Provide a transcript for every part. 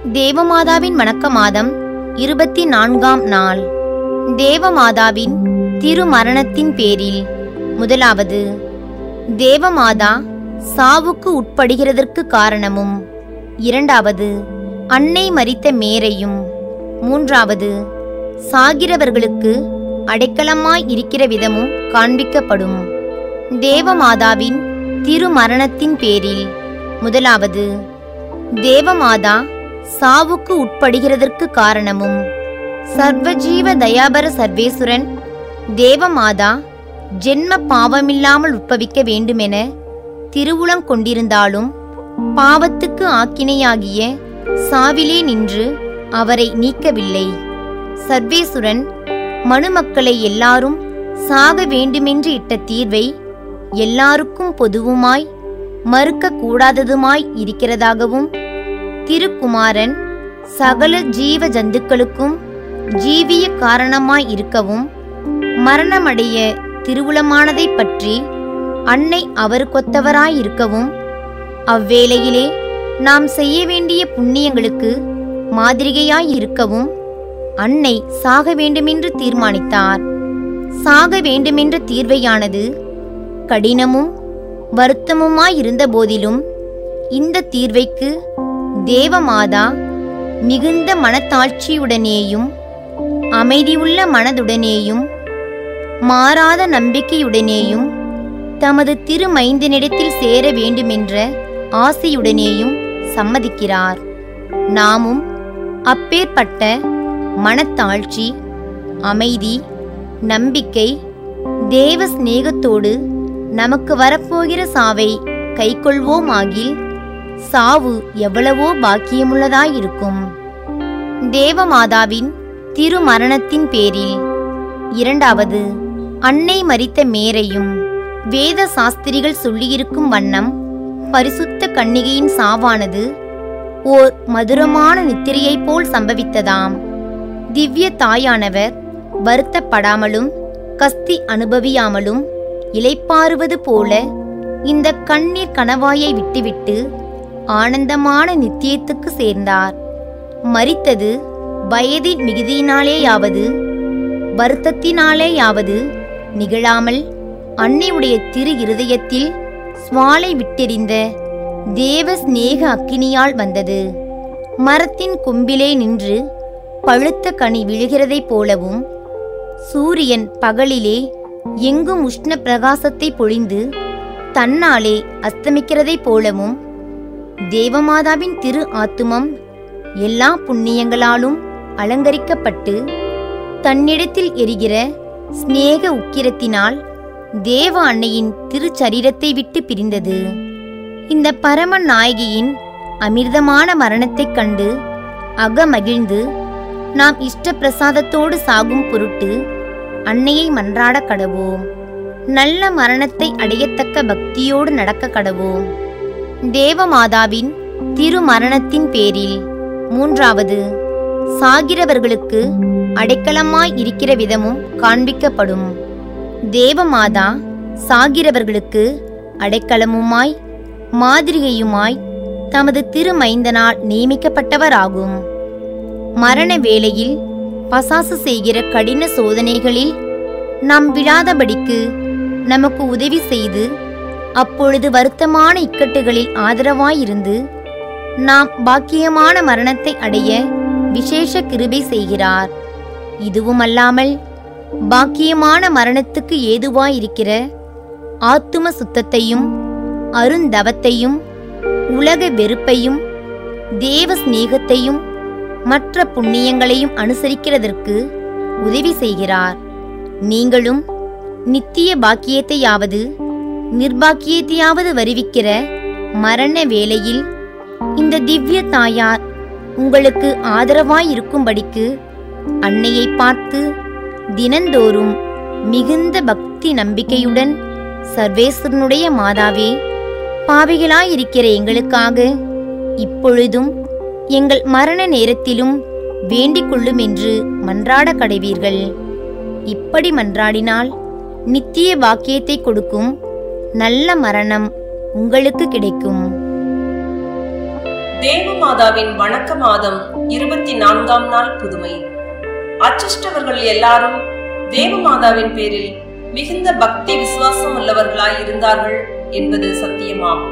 தேவமாதாவின் வணக்க மாதம் இருபத்தி நான்காம் நாள் தேவமாதாவின் திருமரணத்தின் பேரில் முதலாவது தேவமாதா சாவுக்கு உட்படுகிறதற்கு காரணமும் இரண்டாவது அன்னை மரித்த மேரையும் மூன்றாவது சாகிறவர்களுக்கு அடைக்கலமாய் இருக்கிற விதமும் காண்பிக்கப்படும் தேவமாதாவின் திருமரணத்தின் பேரில் முதலாவது தேவமாதா சாவுக்கு உட்படுகிறதற்கு காரணமும் சர்வஜீவ தயாபர சர்வேசுரன் தேவமாதா ஜென்ம பாவமில்லாமல் உட்பவிக்க வேண்டுமென திருவுளம் கொண்டிருந்தாலும் பாவத்துக்கு ஆக்கினையாகிய சாவிலே நின்று அவரை நீக்கவில்லை சர்வேசுரன் மனுமக்களை எல்லாரும் சாக வேண்டுமென்று இட்ட தீர்வை எல்லாருக்கும் பொதுவுமாய் மறுக்க கூடாததுமாய் இருக்கிறதாகவும் திருக்குமாரன் சகல ஜீவ ஜந்துக்களுக்கும் ஜீவிய காரணமாய் இருக்கவும் மரணமடைய திருவுளமானதைப் பற்றி அன்னை அவருக்கொத்தவராயிருக்கவும் அவ்வேளையிலே நாம் செய்ய வேண்டிய புண்ணியங்களுக்கு மாதிரிகையாய் இருக்கவும் அன்னை சாக வேண்டுமென்று தீர்மானித்தார் சாக வேண்டுமென்ற தீர்வையானது கடினமும் வருத்தமுமாயிருந்த போதிலும் இந்த தீர்வைக்கு தேவமாதா மிகுந்த மனத்தாட்சியுடனேயும் அமைதியுள்ள மனதுடனேயும் மாறாத நம்பிக்கையுடனேயும் தமது திருமைந்தனிடத்தில் சேர வேண்டுமென்ற ஆசையுடனேயும் சம்மதிக்கிறார் நாமும் அப்பேற்பட்ட மனத்தாழ்ச்சி அமைதி நம்பிக்கை தேவ சிநேகத்தோடு நமக்கு வரப்போகிற சாவை கைக்கொள்வோமாகில் சாவு எவ்வளவோ பாக்கியமுள்ளதாயிருக்கும் தேவமாதாவின் திருமரணத்தின் பேரில் இரண்டாவது அன்னை மரித்த மேரையும் வேத சாஸ்திரிகள் சொல்லியிருக்கும் வண்ணம் பரிசுத்த கன்னிகையின் சாவானது ஓர் மதுரமான நித்திரையைப் போல் சம்பவித்ததாம் திவ்ய தாயானவர் வருத்தப்படாமலும் கஸ்தி அனுபவியாமலும் இளைப்பாறுவது போல இந்த கண்ணீர் கணவாயை விட்டுவிட்டு ஆனந்தமான நித்தியத்துக்கு சேர்ந்தார் மரித்தது வயதின் மிகுதியினாலேயாவது வருத்தத்தினாலேயாவது நிகழாமல் அன்னையுடைய திரு இருதயத்தில் சுவாலை விட்டெறிந்த தேவ சிநேக அக்கினியால் வந்தது மரத்தின் கொம்பிலே நின்று பழுத்த கனி விழுகிறதைப் போலவும் சூரியன் பகலிலே எங்கும் உஷ்ண பிரகாசத்தை பொழிந்து தன்னாலே அஸ்தமிக்கிறதைப் போலவும் தேவமாதாவின் திரு ஆத்துமம் எல்லா புண்ணியங்களாலும் அலங்கரிக்கப்பட்டு தன்னிடத்தில் எரிகிற சிநேக உக்கிரத்தினால் தேவ அன்னையின் திருச்சரீரத்தை விட்டு பிரிந்தது இந்த பரம நாயகியின் அமிர்தமான மரணத்தைக் கண்டு அகமகிழ்ந்து நாம் இஷ்ட பிரசாதத்தோடு சாகும் பொருட்டு அன்னையை மன்றாட கடவோம் நல்ல மரணத்தை அடையத்தக்க பக்தியோடு நடக்க கடவோம் தேவமாதாவின் திருமரணத்தின் பேரில் மூன்றாவது சாகிறவர்களுக்கு அடைக்கலமாய் இருக்கிற விதமும் காண்பிக்கப்படும் தேவமாதா சாகிறவர்களுக்கு அடைக்கலமுமாய் மாதிரிகையுமாய் தமது திருமைந்தனால் நியமிக்கப்பட்டவராகும் மரண வேளையில் பசாசு செய்கிற கடின சோதனைகளில் நாம் விழாதபடிக்கு நமக்கு உதவி செய்து அப்பொழுது வருத்தமான இக்கட்டுகளில் ஆதரவாயிருந்து நாம் பாக்கியமான மரணத்தை அடைய விசேஷ கிருபை செய்கிறார் இதுவுமல்லாமல் பாக்கியமான மரணத்துக்கு ஏதுவாயிருக்கிற ஆத்தும சுத்தத்தையும் அருந்தவத்தையும் உலக வெறுப்பையும் தேவ சிநேகத்தையும் மற்ற புண்ணியங்களையும் அனுசரிக்கிறதற்கு உதவி செய்கிறார் நீங்களும் நித்திய பாக்கியத்தையாவது நிர்பாக்கியத்தையாவது வருவிக்கிற மரண வேளையில் இந்த திவ்ய தாயார் உங்களுக்கு ஆதரவாயிருக்கும்படிக்கு அன்னையை பார்த்து தினந்தோறும் மிகுந்த பக்தி நம்பிக்கையுடன் சர்வேஸ்வரனுடைய மாதாவே பாவிகளாயிருக்கிற எங்களுக்காக இப்பொழுதும் எங்கள் மரண நேரத்திலும் வேண்டிக் கொள்ளும் என்று மன்றாட கடைவீர்கள் இப்படி மன்றாடினால் நித்திய பாக்கியத்தை கொடுக்கும் நல்ல மரணம் உங்களுக்கு கிடைக்கும் தேவமாதாவின் வணக்க மாதம் இருபத்தி நான்காம் நாள் புதுமை அச்சிஷ்டவர்கள் எல்லாரும் தேவமாதாவின் பேரில் மிகுந்த பக்தி விசுவாசம் உள்ளவர்களாய் இருந்தார்கள் என்பது சத்தியமாம்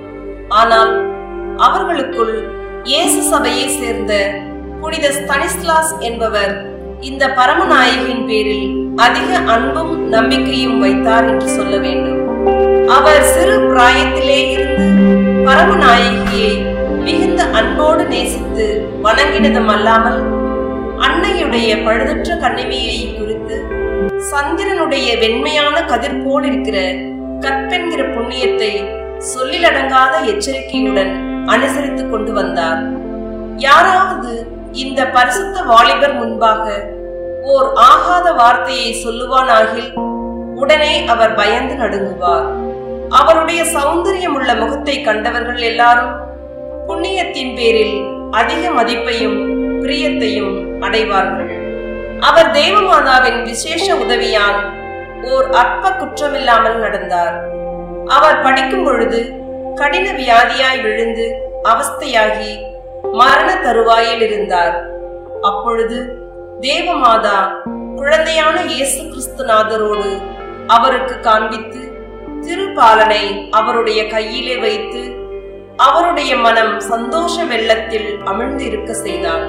ஆனால் அவர்களுக்குள் இயேசு சபையை சேர்ந்த புனித ஸ்தனிஸ்லாஸ் என்பவர் இந்த பரமநாயகின் பேரில் அதிக அன்பும் நம்பிக்கையும் வைத்தார் என்று சொல்ல வேண்டும் அவர் சிறு பிராயத்திலே இருந்து பரமநாயகியை மிகுந்த அன்போடு நேசித்து வணங்கினதும் அல்லாமல் அன்னையுடைய பழுதற்ற கண்ணிமையை குறித்து சந்திரனுடைய வெண்மையான கதிர் போல் இருக்கிற கற்பென்கிற புண்ணியத்தை சொல்லிலடங்காத எச்சரிக்கையுடன் அனுசரித்துக் கொண்டு வந்தார் யாராவது இந்த பரிசுத்த வாலிபர் முன்பாக ஓர் ஆகாத வார்த்தையை சொல்லுவானாகில் உடனே அவர் பயந்து நடுங்குவார் அவருடைய சௌந்தரியம் உள்ள முகத்தை கண்டவர்கள் எல்லாரும் புண்ணியத்தின் பேரில் அதிக மதிப்பையும் பிரியத்தையும் அடைவார்கள் அவர் தேவமாதாவின் விசேஷ உதவியால் ஓர் அற்ப குற்றமில்லாமல் நடந்தார் அவர் படிக்கும் பொழுது கடின வியாதியாய் விழுந்து அவஸ்தையாகி மரண தருவாயில் இருந்தார் அப்பொழுது தேவமாதா குழந்தையான இயேசு கிறிஸ்துநாதரோடு அவருக்கு காண்பித்து திருப்பாலனை அவருடைய கையிலே வைத்து அவருடைய மனம் சந்தோஷ வெள்ளத்தில் அமிழ்ந்து இருக்க செய்தார்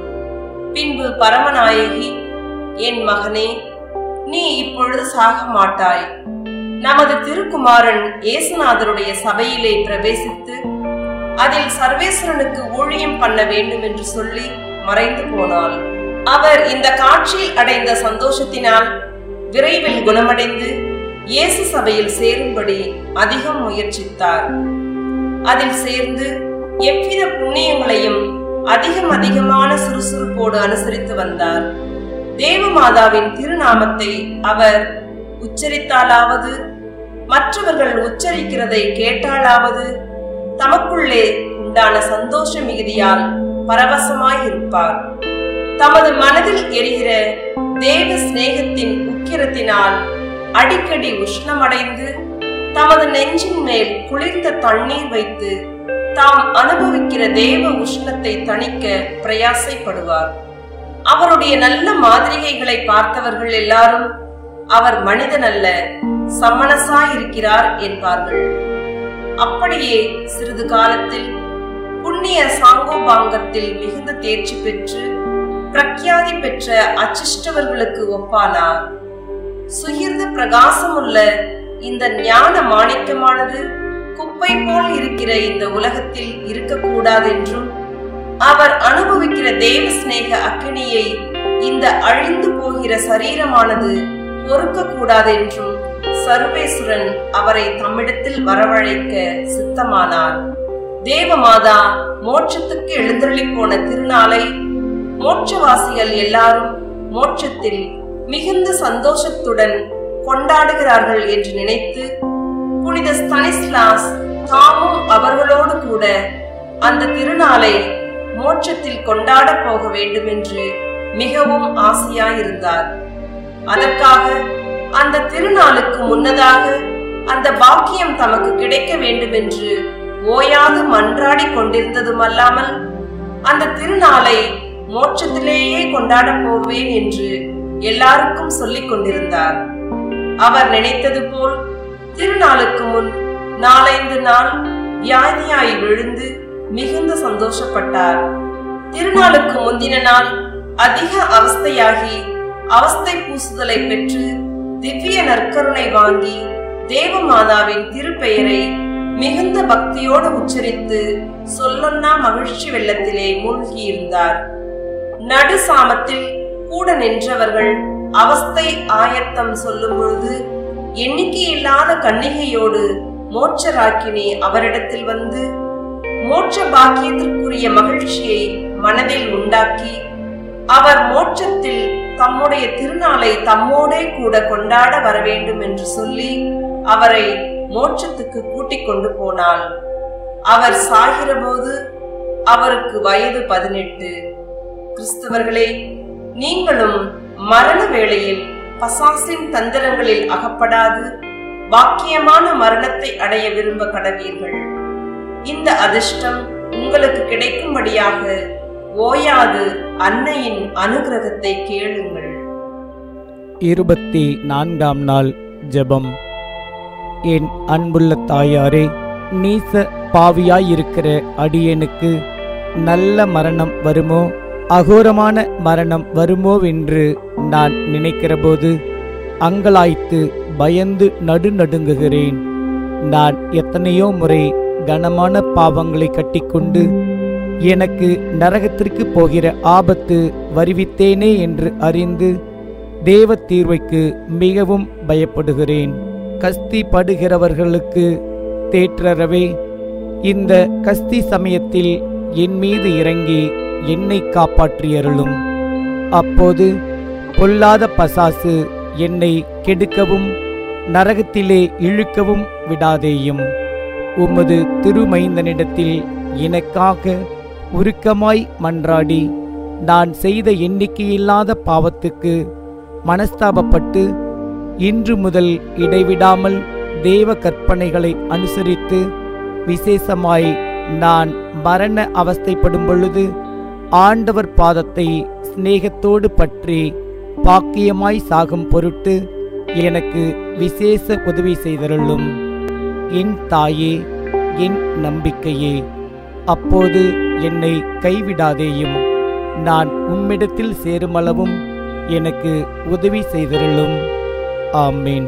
பின்பு பரமநாயகி என் மகனே நீ இப்பொழுது சாக மாட்டாய் நமது திருக்குமாரன் இயேசுநாதருடைய சபையிலே பிரவேசித்து அதில் சர்வேஸ்வரனுக்கு ஊழியம் பண்ண வேண்டும் என்று சொல்லி மறைந்து போனாள் அவர் இந்த காட்சியில் அடைந்த சந்தோஷத்தினால் விரைவில் குணமடைந்து இயேசு சபையில் சேரும்படி அதிகம் முயற்சித்தார் அதில் சேர்ந்து எவ்வித புண்ணியங்களையும் அதிகம் அதிகமான சுறுசுறுப்போடு அனுசரித்து வந்தார் தேவமாதாவின் திருநாமத்தை அவர் உச்சரித்தாலாவது மற்றவர்கள் உச்சரிக்கிறதை கேட்டாலாவது தமக்குள்ளே உண்டான சந்தோஷ மிகுதியால் பரவசமாயிருப்பார் தமது மனதில் எரிகிற தேவ சிநேகத்தின் உக்கிரத்தினால் அடிக்கடி உஷ்ணமடைந்து தமது நெஞ்சின் மேல் குளிர்ந்த தண்ணீர் வைத்து தாம் அனுபவிக்கிற தேவ உஷ்ணத்தை தணிக்க பிரயாசைப்படுவார் அவருடைய நல்ல மாதிரிகைகளை பார்த்தவர்கள் எல்லாரும் அவர் மனிதன் அல்ல சம்மனசாயிருக்கிறார் என்பார்கள் அப்படியே சிறிது காலத்தில் புண்ணிய சாங்கோபாங்கத்தில் மிகுந்த தேர்ச்சி பெற்று பிரக்யாதி பெற்ற அச்சிஷ்டவர்களுக்கு ஒப்பானார் சுகிர்ந்த பிரகாசமுள்ள இந்த ஞான மாணிக்கமானது குப்பை போல் இருக்கிற இந்த உலகத்தில் இருக்கக்கூடாதென்றும் அவர் அனுபவிக்கிற தேவ சிநேக அக்கினியை இந்த அழிந்து போகிற சரீரமானது பொறுக்க கூடாதென்றும் சர்வேசுரன் அவரை தம்மிடத்தில் வரவழைக்க சித்தமானார் தேவமாதா மோட்சத்துக்கு எழுந்தருளி போன திருநாளை மோட்சவாசிகள் எல்லாரும் மோட்சத்தில் மிகுந்த சந்தோஷத்துடன் கொண்டாடுகிறார்கள் என்று நினைத்து புனித ஸ்தனிஸ்லாஸ் தாமும் அவர்களோடு கூட அந்த திருநாளை மோட்சத்தில் கொண்டாட போக வேண்டும் என்று மிகவும் ஆசையாயிருந்தார் அதற்காக அந்த திருநாளுக்கு முன்னதாக அந்த பாக்கியம் தமக்கு கிடைக்க வேண்டும் என்று ஓயாது மன்றாடி கொண்டிருந்ததுமல்லாமல் அந்த திருநாளை மோட்சத்திலேயே கொண்டாட போவேன் என்று எல்லாருக்கும் சொல்லிக் கொண்டிருந்தார் அவர் நினைத்தது போல் திருநாளுக்கு முன் நாலைந்து நாள் வியாதியாய் விழுந்து மிகுந்த சந்தோஷப்பட்டார் திருநாளுக்கு முந்தின நாள் அதிக அவஸ்தையாகி அவஸ்தை பூசுதலை பெற்று திவ்ய நற்கருணை வாங்கி தேவமாதாவின் திருப்பெயரை மிகுந்த பக்தியோடு உச்சரித்து சொல்லொன்னா மகிழ்ச்சி வெள்ளத்திலே மூழ்கியிருந்தார் நடு சாமத்தில் கூட நின்றவர்கள் அவஸ்தை ஆயத்தம் சொல்லும் பொழுது எண்ணிக்கையில்லாத கன்னிகையோடு மோட்சராக்கினி அவரிடத்தில் வந்து மோட்ச பாக்கியத்திற்குரிய மகிழ்ச்சியை மனதில் உண்டாக்கி அவர் மோட்சத்தில் தம்முடைய திருநாளை தம்மோடே கூட கொண்டாட வர வேண்டும் என்று சொல்லி அவரை மோட்சத்துக்கு கூட்டிக் கொண்டு போனாள் அவர் சாகிறபோது அவருக்கு வயது பதினெட்டு கிறிஸ்தவர்களே நீங்களும் மரண வேளையில் பசாசின் தந்திரங்களில் அகப்படாது பாக்கியமான மரணத்தை அடைய விரும்ப கடவீர்கள் இந்த அதிர்ஷ்டம் உங்களுக்கு கிடைக்கும்படியாக ஓயாது அன்னையின் அனுகிரகத்தை கேளுங்கள் இருபத்தி நான்காம் நாள் ஜெபம் என் அன்புள்ள தாயாரே நீச பாவியாயிருக்கிற அடியேனுக்கு நல்ல மரணம் வருமோ அகோரமான மரணம் வருமோவென்று நான் நினைக்கிறபோது அங்கலாய்த்து பயந்து நடுநடுங்குகிறேன் நான் எத்தனையோ முறை கனமான பாவங்களை கட்டிக்கொண்டு எனக்கு நரகத்திற்கு போகிற ஆபத்து வருவித்தேனே என்று அறிந்து தேவ தீர்வைக்கு மிகவும் பயப்படுகிறேன் கஸ்தி படுகிறவர்களுக்கு தேற்றரவே இந்த கஸ்தி சமயத்தில் என் மீது இறங்கி என்னை காப்பாற்றியருளும் அப்போது பொல்லாத பசாசு என்னை கெடுக்கவும் நரகத்திலே இழுக்கவும் விடாதேயும் உமது திருமைந்தனிடத்தில் எனக்காக உருக்கமாய் மன்றாடி நான் செய்த எண்ணிக்கையில்லாத பாவத்துக்கு மனஸ்தாபப்பட்டு இன்று முதல் இடைவிடாமல் தேவ கற்பனைகளை அனுசரித்து விசேஷமாய் நான் மரண அவஸ்தைப்படும் பொழுது ஆண்டவர் பாதத்தை சிநேகத்தோடு பற்றி பாக்கியமாய் சாகும் பொருட்டு எனக்கு விசேஷ உதவி செய்தருளும் என் தாயே என் நம்பிக்கையே அப்போது என்னை கைவிடாதேயும் நான் உம்மிடத்தில் சேருமளவும் எனக்கு உதவி செய்தருளும் ஆமேன்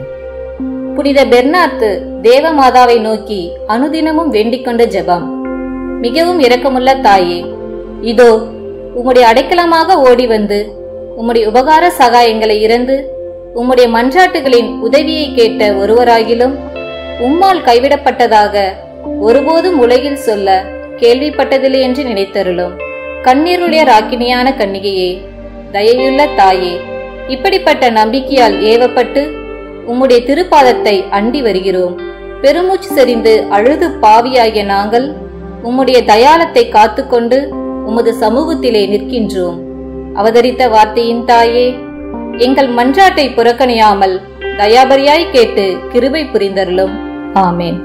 புனித பெர்னாத்து தேவமாதாவை நோக்கி அனுதினமும் வேண்டிக் கொண்ட ஜெபம் மிகவும் இரக்கமுள்ள தாயே இதோ உம்முடைய அடைக்கலமாக ஓடி வந்து உம்முடைய உபகார சகாயங்களை இறந்து உம்முடைய மன்றாட்டுகளின் உதவியை கேட்ட ஒருவராகிலும் உம்மால் கைவிடப்பட்டதாக ஒருபோதும் உலகில் சொல்ல கேள்விப்பட்டதில்லை என்று நினைத்தருளும் கண்ணீருடைய ராக்கினியான கன்னிகையே தயையுள்ள தாயே இப்படிப்பட்ட நம்பிக்கையால் ஏவப்பட்டு உம்முடைய திருப்பாதத்தை அண்டி வருகிறோம் பெருமூச்சு செறிந்து அழுது பாவியாகிய நாங்கள் உம்முடைய தயாளத்தை காத்துக்கொண்டு உமது சமூகத்திலே நிற்கின்றோம் அவதரித்த வார்த்தையின் தாயே எங்கள் மன்றாட்டை புறக்கணியாமல் தயாபரியாய் கேட்டு கிருபை புரிந்தருளும் ஆமேன்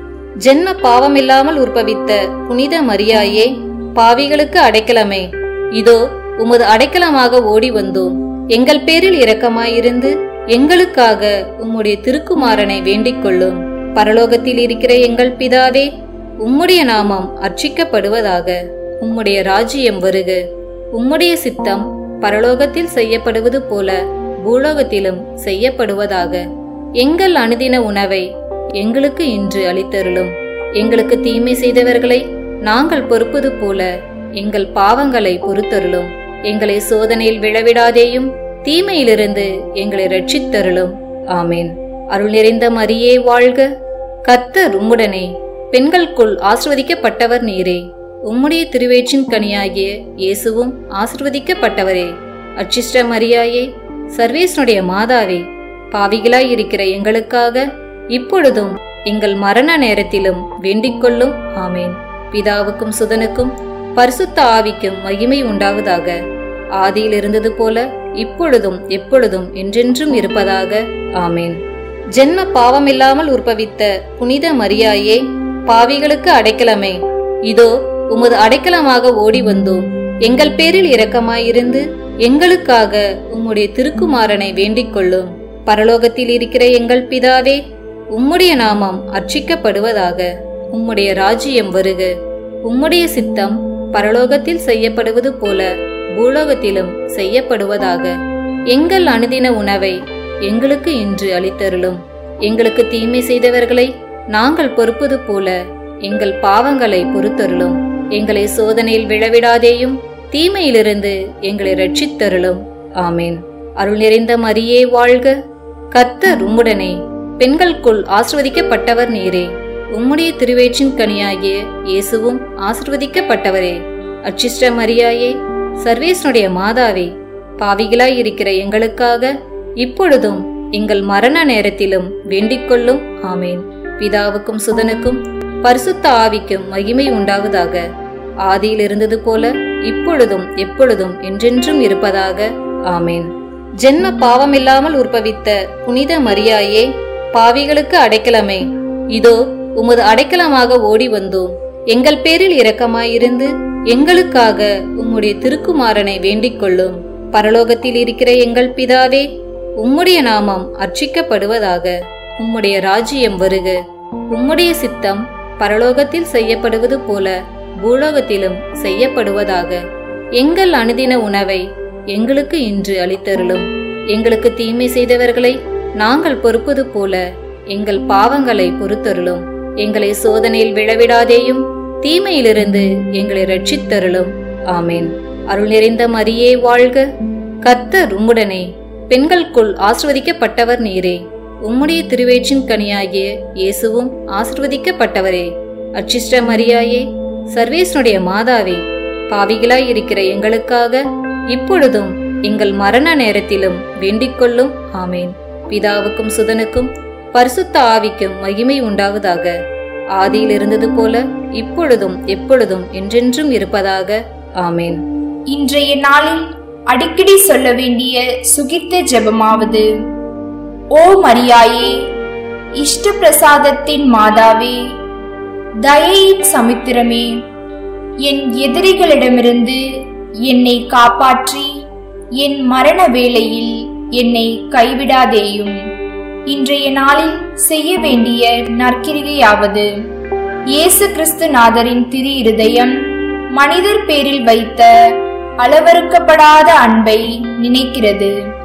ஜென்ம பாவமில்லாமல் உற்பவித்த புனித மரியாயே பாவிகளுக்கு அடைக்கலமே இதோ உமது அடைக்கலமாக ஓடி வந்தோம் எங்கள் பேரில் இரக்கமாயிருந்து எங்களுக்காக உம்முடைய திருக்குமாரனை வேண்டிக் கொள்ளும் பரலோகத்தில் இருக்கிற எங்கள் பிதாவே உம்முடைய நாமம் அர்ச்சிக்கப்படுவதாக உம்முடைய ராஜ்யம் வருக உம்முடைய சித்தம் பரலோகத்தில் செய்யப்படுவது போல பூலோகத்திலும் செய்யப்படுவதாக எங்கள் அனுதின உணவை எங்களுக்கு இன்று அளித்தருளும் எங்களுக்கு தீமை செய்தவர்களை நாங்கள் பொறுப்பது போல எங்கள் பாவங்களை பொறுத்தருளும் எங்களை சோதனையில் விழவிடாதேயும் தீமையிலிருந்து எங்களை ரட்சித்தருளும் ஆமேன் அருள் நிறைந்த மரியே வாழ்க கர்த்தர் உம்முடனே பெண்களுக்குள் ஆசிர்வதிக்கப்பட்டவர் நீரே உம்முடைய திருவேற்றின் கனியாகிய இயேசுவும் ஆசிர்வதிக்கப்பட்டவரே அச்சிஷ்ட மரியாயே சர்வேசனுடைய மாதாவே பாவிகளாய் இருக்கிற எங்களுக்காக இப்பொழுதும் எங்கள் மரண நேரத்திலும் வேண்டிக் கொள்ளும் ஆமேன் பிதாவுக்கும் சுதனுக்கும் பரிசுத்த ஆவிக்கும் மகிமை உண்டாவதாக ஆதியில் இருந்தது போல இப்பொழுதும் எப்பொழுதும் என்றென்றும் இருப்பதாக ஆமேன் ஜென்ம பாவமில்லாமல் உற்பவித்த புனித மரியாயே பாவிகளுக்கு அடைக்கலமே இதோ உமது அடைக்கலமாக ஓடி வந்தோம் எங்கள் பேரில் இரக்கமாயிருந்து எங்களுக்காக உம்முடைய திருக்குமாரனை வேண்டிக் கொள்ளும் பரலோகத்தில் இருக்கிற எங்கள் பிதாவே உம்முடைய நாமம் அர்ச்சிக்கப்படுவதாக உம்முடைய ராஜ்யம் வருக உம்முடைய சித்தம் பரலோகத்தில் செய்யப்படுவது போல பூலோகத்திலும் செய்யப்படுவதாக எங்கள் அனுதின உணவை எங்களுக்கு இன்று அளித்தருளும் எங்களுக்கு தீமை செய்தவர்களை நாங்கள் பொறுப்பது போல எங்கள் பாவங்களை பொறுத்தருளும் எங்களை சோதனையில் விழவிடாதேயும் தீமையிலிருந்து எங்களை ரட்சித்தருளும் ஆமேன் அருள் நிறைந்த மரியே வாழ்க கர்த்தர் உம்முடனே பெண்களுக்குள் ஆசிர்வதிக்கப்பட்டவர் நீரே உம்முடைய திருவேற்றின் கனியாகிய இயேசுவும் ஆசிர்வதிக்கப்பட்டவரே அச்சிஷ்ட மரியாயே சர்வேசனுடைய மாதாவே பாவிகளாய் இருக்கிற எங்களுக்காக இப்பொழுதும் எங்கள் மரண நேரத்திலும் வேண்டிக் கொள்ளும் ஆமேன் பிதாவுக்கும் சுதனுக்கும் பரிசுத்த ஆவிக்கும் மகிமை உண்டாவதாக ஆதியில் இருந்தது போல இப்பொழுதும் எப்பொழுதும் என்றென்றும் இருப்பதாக ஆமேன் ஜென்ம பாவமில்லாமல் உற்பவித்த புனித மரியாயே பாவிகளுக்கு அடைக்கலமே இதோ உமது அடைக்கலமாக ஓடி வந்தோம் எங்கள் பேரில் இரக்கமாயிருந்து எங்களுக்காக உம்முடைய திருக்குமாரனை வேண்டிக் கொள்ளும் பரலோகத்தில் இருக்கிற எங்கள் பிதாவே உம்முடைய நாமம் அர்ச்சிக்கப்படுவதாக உம்முடைய ராஜ்யம் வருக உம்முடைய சித்தம் பரலோகத்தில் செய்யப்படுவது போல பூலோகத்திலும் செய்யப்படுவதாக எங்கள் அனுதின உணவை எங்களுக்கு இன்று அளித்தருளும் எங்களுக்கு தீமை செய்தவர்களை நாங்கள் பொறுப்பது போல எங்கள் பாவங்களை பொறுத்தருளும் எங்களை சோதனையில் விழவிடாதேயும் தீமையிலிருந்து எங்களை ரட்சித்தருளும் ஆமேன் அருள் நிறைந்த மரியே வாழ்க கர்த்தர் உம்முடனே பெண்களுக்குள் ஆசிர்வதிக்கப்பட்டவர் நீரே உம்முடைய திருவேற்றின் கனியாகிய இயேசுவும் ஆசிர்வதிக்கப்பட்டவரே அச்சிஷ்ட மரியாயே சர்வேசனுடைய மாதாவே பாவிகளாய் இருக்கிற எங்களுக்காக இப்பொழுதும் எங்கள் மரண நேரத்திலும் வேண்டிக் கொள்ளும் ஆமேன் பிதாவுக்கும் சுதனுக்கும் பரிசுத்த ஆவிக்கும் மகிமை உண்டாவதாக ஆதியில் இருந்தது போல இப்பொழுதும் எப்பொழுதும் என்றென்றும் இருப்பதாக ஆமேன் இன்றைய நாளில் அடிக்கடி சொல்ல வேண்டிய சுகித்த ஜெபமாவது ஓ மரியாயே இஷ்ட பிரசாதத்தின் மாதாவே தயையின் சமுத்திரமே என் எதிரிகளிடமிருந்து என்னை காப்பாற்றி என் மரண வேளையில் என்னை கைவிடாதேயும் இன்றைய நாளில் செய்ய வேண்டிய நற்கிரிகையாவது இயேசு கிறிஸ்து நாதரின் திரு இருதயம் மனிதர் பேரில் வைத்த அளவறுக்கப்படாத அன்பை நினைக்கிறது